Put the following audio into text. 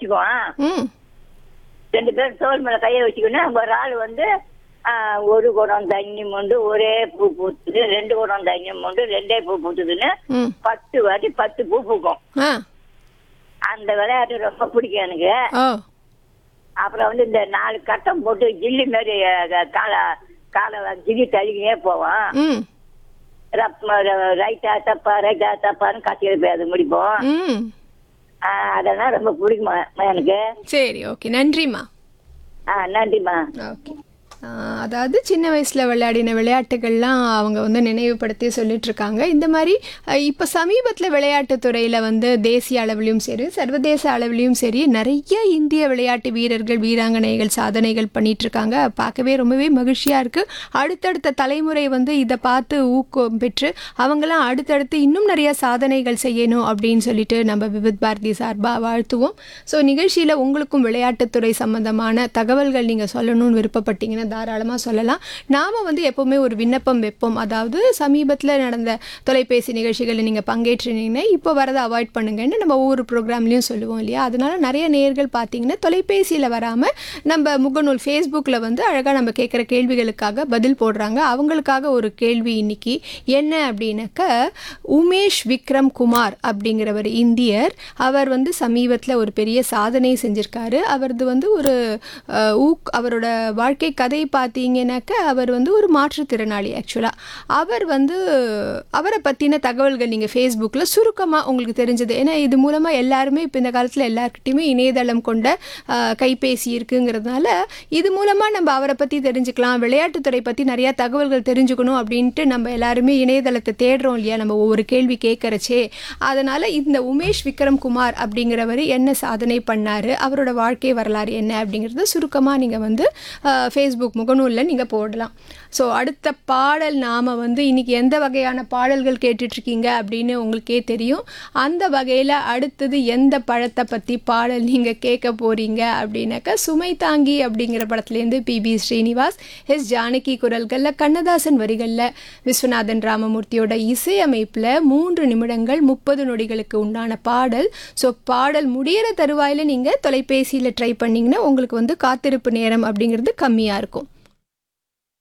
வச்சுக்குவோம் ம் ரெண்டு பேரும் தோல் மேல கையை வச்சுக்கணும் ஒரு ஆள் வந்து ஆ, ஒரு குடம் தண்ணி மொண்டு ஒரே பூ பூத்துது ரெண்டு குடம் தண்ணி மொண்டு ரெண்டே பூ பூத்துதுன்னு ம் பத்து வாட்டி பத்து பூ பூக்கும் ஆ அந்த விளையாட்டு ரொம்ப பிடிக்கும் எனக்கு ஓ அப்புறம் வந்து இந்த நாலு கட்டம் போட்டு ஜில்லி மாதிரி அஹ், காலை காலை ஜில்லி தள்ளிக்கினே போவோம் ம் ரைட்டா தப்பா ரைட்டா தப்பான்னு கத்தியில் போய் அது முடிப்போம் ம் ஆ, அதெல்லாம் ரொம்ப பிடிக்குமா எனக்கு சரி ஓகே நன்றிம்மா ஆ நன்றிம்மா ஓகே ஆஹ் அதாவது சின்ன வயசில் விளையாடின விளையாட்டுகள்லாம் அவங்க வந்து நினைவுபடுத்தி சொல்லிட்டு இருக்காங்க இந்த மாதிரி இப்போ சமீபத்தில் விளையாட்டுத் துறையில் வந்து தேசிய அளவிலையும் சரி சர்வதேச அளவிலையும் சரி நிறைய இந்திய விளையாட்டு வீரர்கள் வீராங்கனைகள் சாதனைகள் பண்ணிட்டு இருக்காங்க பார்க்கவே ரொம்பவே மகிழ்ச்சியாக இருக்குது அடுத்தடுத்த தலைமுறை வந்து இதை பார்த்து ஊக்கம் பெற்று அவங்களாம் அடுத்தடுத்து இன்னும் நிறைய சாதனைகள் செய்யணும் அப்படின்னு சொல்லிட்டு நம்ம விவித் பாரதி சார்பாக வாழ்த்துவோம் ஸோ நிகழ்ச்சியில் உங்களுக்கும் விளையாட்டுத்துறை சம்பந்தமான தகவல்கள் நீங்கள் சொல்லணும்னு விருப்பப்பட்டீங்கன்னா தாராளமாக சொல்லலாம் நாம் வந்து எப்போவுமே ஒரு விண்ணப்பம் வைப்போம் அதாவது சமீபத்தில் நடந்த தொலைபேசி நிகழ்ச்சிகளில் நீங்கள் பங்கேற்றினீங்கன்னா இப்போ வரதை அவாய்ட் பண்ணுங்கன்னு நம்ம ஒவ்வொரு ப்ரோக்ராம்லேயும் சொல்லுவோம் இல்லையா அதனால நிறைய நேர்கள் பார்த்தீங்கன்னா தொலைபேசியில் வராமல் நம்ம முகநூல் ஃபேஸ்புக்கில் வந்து அழகாக நம்ம கேட்குற கேள்விகளுக்காக பதில் போடுறாங்க அவங்களுக்காக ஒரு கேள்வி இன்னைக்கு என்ன அப்படின்னாக்க உமேஷ் விக்ரம் குமார் அப்படிங்கிறவர் இந்தியர் அவர் வந்து சமீபத்தில் ஒரு பெரிய சாதனை செஞ்சிருக்காரு அவரது வந்து ஒரு அஹ், ஊக் அவரோட வாழ்க்கை கதை பார்த்தீங்கன்னாக்க அவர் வந்து ஒரு மாற்றுத்திறனாளி ஆக்சுவலாக அவர் வந்து அவரை பற்றின தகவல்கள் நீங்கள் ஃபேஸ்புக்கில் சுருக்கமாக உங்களுக்கு தெரிஞ்சது ஏன்னா இது மூலமாக எல்லாருமே இப்போ இந்த காலத்தில் எல்லாருக்கிட்டையுமே இணையதளம் கொண்ட அஹ், கைபேசி இருக்குங்கிறதுனால இது மூலமாக நம்ம அவரை பற்றி தெரிஞ்சுக்கலாம் விளையாட்டுத்துறை பற்றி நிறையா தகவல்கள் தெரிஞ்சுக்கணும் அப்படின்ட்டு நம்ம எல்லாருமே இணையதளத்தை தேடுறோம் இல்லையா நம்ம ஒவ்வொரு கேள்வி கேட்கறச்சே அதனால் இந்த உமேஷ் விக்ரம் குமார் அப்படிங்கிறவர் என்ன சாதனை பண்ணார் அவரோட வாழ்க்கை வரலாறு என்ன அப்படிங்கிறத சுருக்கமாக நீங்கள் வந்து ஃபேஸ்புக் முகநூலில் நீங்கள் போடலாம் ஸோ அடுத்த பாடல் நாம் வந்து இன்னைக்கு எந்த வகையான பாடல்கள் கேட்டுட்ருக்கீங்க அப்படின்னு உங்களுக்கே தெரியும் அந்த வகையில் அடுத்தது எந்த பழத்தை பற்றி பாடல் நீங்கள் கேட்க போகிறீங்க அப்படின்னாக்கா சுமை தாங்கி அப்படிங்கிற படத்துலேருந்து பிபி ஸ்ரீனிவாஸ் எஸ் ஜானகி குரல்களில் கண்ணதாசன் வரிகளில் விஸ்வநாதன் ராமமூர்த்தியோட இசையமைப்பில் மூன்று நிமிடங்கள் முப்பது நொடிகளுக்கு உண்டான பாடல் ஸோ பாடல் முடியிற தருவாயில் நீங்கள் தொலைபேசியில் ட்ரை பண்ணிங்கன்னா உங்களுக்கு வந்து காத்திருப்பு நேரம் அப்படிங்கிறது கம்மியாக இருக்கும்